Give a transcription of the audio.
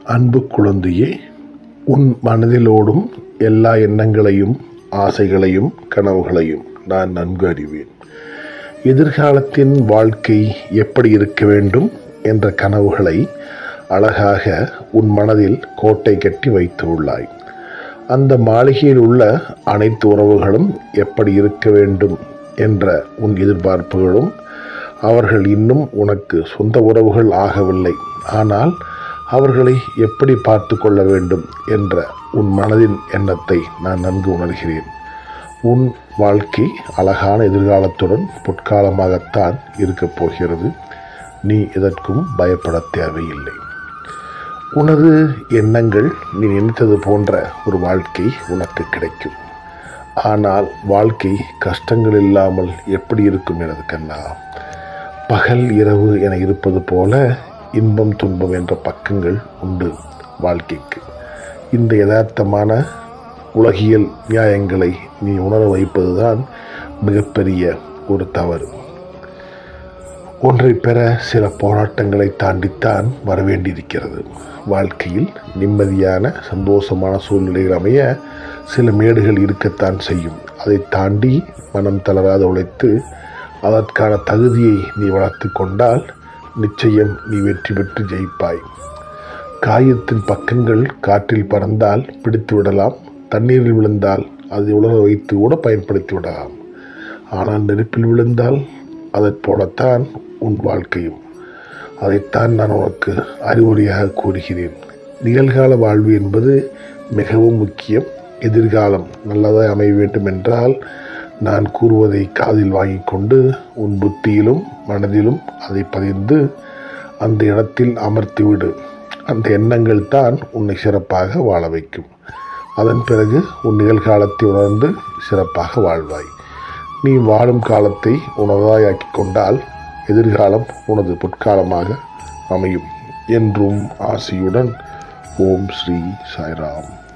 அன்பு குழந்தையே உன் மனதில் ஓடும் எல்லா எண்ணங்களையும் ஆசைகளையும் கனவுகளையும் நான் நன்கு அறிவேன் எதிர்காலத்தின் வாழ்க்கை எப்படி இருக்க வேண்டும் என்ற கனவுகளை அழகாக உன் மனதில் கோட்டை கட்டி வைத்து உள்ளாய் அந்த மாளிகையில் உள்ள அனைத்து உறவுகளும் எப்படி இருக்க வேண்டும் என்ற உன் எதிர்பார்ப்புகளும் அவர்கள் இன்னும் உனக்கு சொந்த உறவுகள் ஆகவில்லை ஆனால் அவர்களை எப்படி பார்த்து கொள்ள வேண்டும் என்ற உன் மனதின் எண்ணத்தை நான் நன்கு உணர்கிறேன் உன் வாழ்க்கை அழகான எதிர்காலத்துடன் பொற்காலமாகத்தான் இருக்கப் போகிறது நீ எதற்கும் பயப்பட தேவையில்லை உனது எண்ணங்கள் நீ நினைத்தது போன்ற ஒரு வாழ்க்கை உனக்கு கிடைக்கும் ஆனால் வாழ்க்கை கஷ்டங்கள் இல்லாமல் எப்படி இருக்கும் எனது கண்ணா பகல் இரவு என இருப்பது போல இன்பம் துன்பம் என்ற பக்கங்கள் உண்டு வாழ்க்கைக்கு இந்த யதார்த்தமான உலகியல் நியாயங்களை நீ உணர வைப்பதுதான் மிகப்பெரிய ஒரு தவறு ஒன்றை பெற சில போராட்டங்களை தாண்டித்தான் வரவேண்டியிருக்கிறது வாழ்க்கையில் நிம்மதியான சந்தோஷமான சூழ்நிலைகள் அமைய சில மேடுகள் இருக்கத்தான் செய்யும் அதை தாண்டி மனம் தளராத உழைத்து அதற்கான தகுதியை நீ வளர்த்து கொண்டால் நிச்சயம் நீ வெற்றி பெற்று ஜெயிப்பாய் காயத்தின் பக்கங்கள் காற்றில் பறந்தால் பிடித்து விடலாம் தண்ணீரில் விழுந்தால் அதை உலக வைத்து கூட பயன்படுத்தி விடலாம் ஆனால் நெருப்பில் விழுந்தால் அதைப் போலத்தான் உன் வாழ்க்கையும் அதைத்தான் நான் உனக்கு அறிவுரையாக கூறுகிறேன் நிகழ்கால வாழ்வு என்பது மிகவும் முக்கியம் எதிர்காலம் நல்லதாக அமைய வேண்டும் என்றால் நான் கூறுவதை காதில் வாங்கி கொண்டு உன் புத்தியிலும் மனதிலும் அதை பதிந்து அந்த இடத்தில் அமர்த்திவிடு அந்த எண்ணங்கள் தான் உன்னை சிறப்பாக வாழ வைக்கும் அதன் பிறகு உன் நிகழ்காலத்தை உணர்ந்து சிறப்பாக வாழ்வாய் நீ வாழும் காலத்தை உனதாயாக்கி கொண்டால் எதிர்காலம் உனது பொற்காலமாக அமையும் என்றும் ஆசையுடன் ஓம் ஸ்ரீ சாய்ராம்